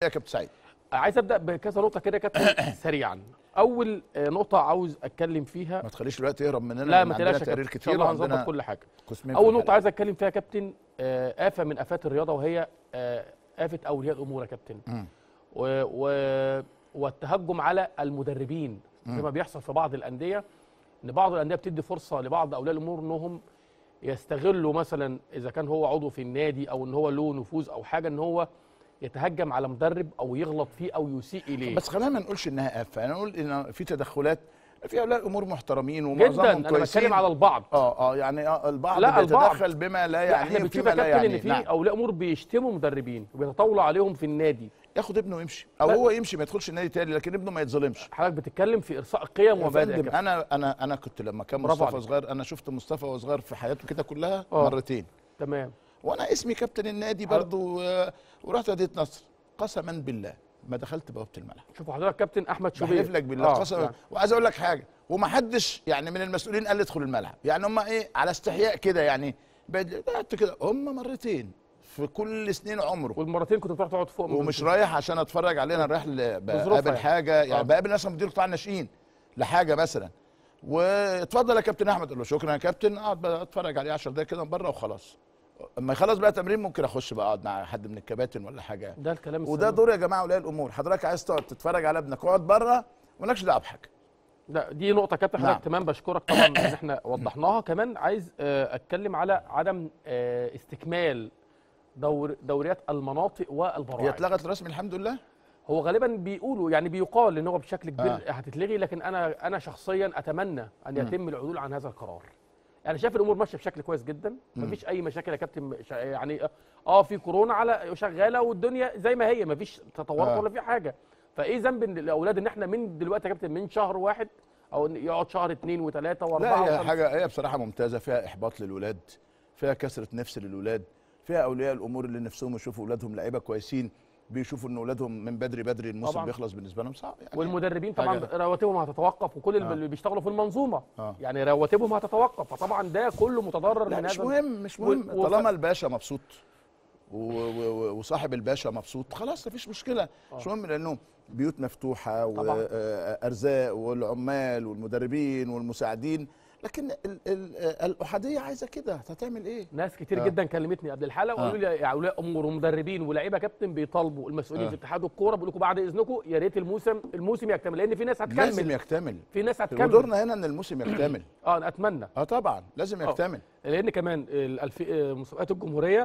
يا كابتن سعيد عايز ابدا بكذا نقطه كده يا كابتن سريعا اول آه، نقطه عاوز اتكلم فيها ما تخليش الوقت يهرب مننا لا لأن ما عندنا تقلقش يا تقارير كابتن ان شاء كتير الله وعندنا هنظبط كل حاجه قسمين في اول نقطه الحلقة. عايز اتكلم فيها يا كابتن آه، آفة من آفات الرياضة وهي آه، آفة أولياء الأمور يا كابتن مم. و... و... والتهجم على المدربين زي ما بيحصل في بعض الأندية إن بعض الأندية بتدي فرصة لبعض أولياء الأمور إنهم يستغلوا مثلا إذا كان هو عضو في النادي أو إن هو له نفوذ أو حاجة إن هو يتهجم على مدرب أو يغلط فيه أو يسيء إليه بس خلينا ما نقولش انها آفة انا نقول ان في تدخلات في اولياء امور محترمين جدا ومعظمهم أنا كويسين بتكلم على البعض اه اه يعني آه البعض لا، البعض. بيتدخل بما لا لا احنا يعنيه بنشوف يا وفيما لا كابتن ان يعنيه في نعم. اولياء امور بيشتموا مدربين وبيتطاولوا عليهم في النادي ياخد ابنه ويمشي او لا. هو يمشي ما يدخلش النادي تاني لكن ابنه ما يتظلمش حضرتك بتتكلم في ارساء قيم يا ومبادئ يا فندم كابتن. انا انا انا كنت لما كان برافو مصطفى عليك. صغير انا شفت مصطفى وهو صغير في حياته كده كلها آه. مرتين تمام وانا اسمي كابتن النادي برضو آه، ورحت مدينه نصر قسما بالله ما دخلت بوابه الملعب شوفوا حضرتك كابتن احمد شوبير بحلف لك بالله آه، قسما يعني. وعايز اقول لك حاجه ومحدش يعني من المسؤولين قال لي ادخل الملعب يعني هم ايه على استحياء كده يعني بعد- قعدت كده هم مرتين في كل سنين عمره والمرتين كنت بتروح تقعد فوق من ومش الكرسي. رايح عشان اتفرج عليه انا رايح ل- بظروفها بقابل يعني. حاجه يعني آه. بقابل مثلا مدير قطاع الناشئين لحاجه مثلا واتفضل يا كابتن احمد اقول له شكرا يا كابتن اقعد بقى اتفرج عليه 10 دقايق كده من بره وخلاص اما يخلص بقى تمرين ممكن اخش بقى اقعد مع حد من الكباتن ولا حاجه ده الكلام وده السليم. دور يا جماعه اولياء الامور حضرتك عايز تقعد تتفرج على ابنك اقعد بره ومالكش دعوه بحاجه ده دي نقطه كابتن نعم. حضرتك تمام بشكرك طبعا ان احنا وضحناها كمان عايز آه، اتكلم على عدم آه، استكمال دور دوريات المناطق هي والبراعم اتلغت رسمي الحمد لله هو غالبا بيقولوا يعني بيقال ان هو بشكل كبير آه. هتتلغي لكن انا انا شخصيا اتمنى ان يتم العدول عن هذا القرار انا شايف الامور ماشيه بشكل كويس جدا مفيش اي مشاكل يا كابتن شا- يعني اه في كورونا على شغاله والدنيا زي ما هي مفيش تطورات آه. ولا في حاجه فايه ذنب إن الاولاد ان احنا من دلوقتي يا كابتن من شهر واحد او إن يقعد شهر اثنين وثلاثه لا واربعه هي وخمسة. حاجه هي بصراحه ممتازه فيها احباط للولاد فيها كسره نفس للولاد فيها اولياء الامور اللي نفسهم يشوفوا اولادهم لعيبه كويسين بيشوفوا ان اولادهم من بدري بدري الموسم طبعاً. بيخلص بالنسبه لهم صعب يعني والمدربين طبعا حاجة- رواتبهم هتتوقف وكل آه. اللي بيشتغلوا في المنظومه آه. يعني رواتبهم هتتوقف فطبعا ده كله متضرر لا من مش هذا مهم مش مهم و- وف- طالما الباشا مبسوط و- و- و- وصاحب الباشا مبسوط خلاص مفيش مشكله مش مهم لانه بيوت مفتوحه طبعاً. وارزاق والعمال والمدربين والمساعدين لكن ال- ال- الاحاديه عايزه كده هتعمل ايه ناس كتير آه. آه. جدا كلمتني قبل الحلقه وقالوا لي يا اولياء امور ومدربين ولاعيبه كابتن بيطالبوا المسؤولين آه. في اتحاد الكوره بيقول لكم بعد اذنكم يا ريت الموسم الموسم يكتمل لان في ناس لازم هتكمل يكتمل في ناس هتكمل ودورنا هنا ان الموسم يكتمل اه انا اتمنى اه طبعا لازم آه. يكتمل لان كمان الألف... آه، مسابقات الجمهوريه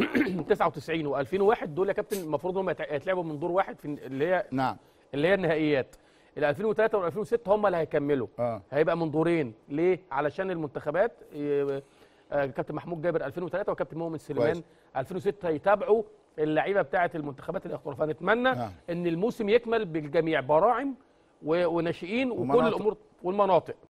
99 و2001 دول يا كابتن المفروض هم يتع- يتلعبوا من دور واحد في اللي هي نعم اللي هي النهائيات ال 2003 وال 2006 هم اللي هيكملوا اه هيبقى من دورين ليه علشان المنتخبات ي- آه، كابتن محمود جابر 2003 وكابتن مؤمن سليمان كويس. 2006 يتابعوا اللعيبه بتاعه المنتخبات الاحترافيه فنتمنى نعم. ان الموسم يكمل بالجميع براعم و- وناشئين وكل ومناطق. الامور والمناطق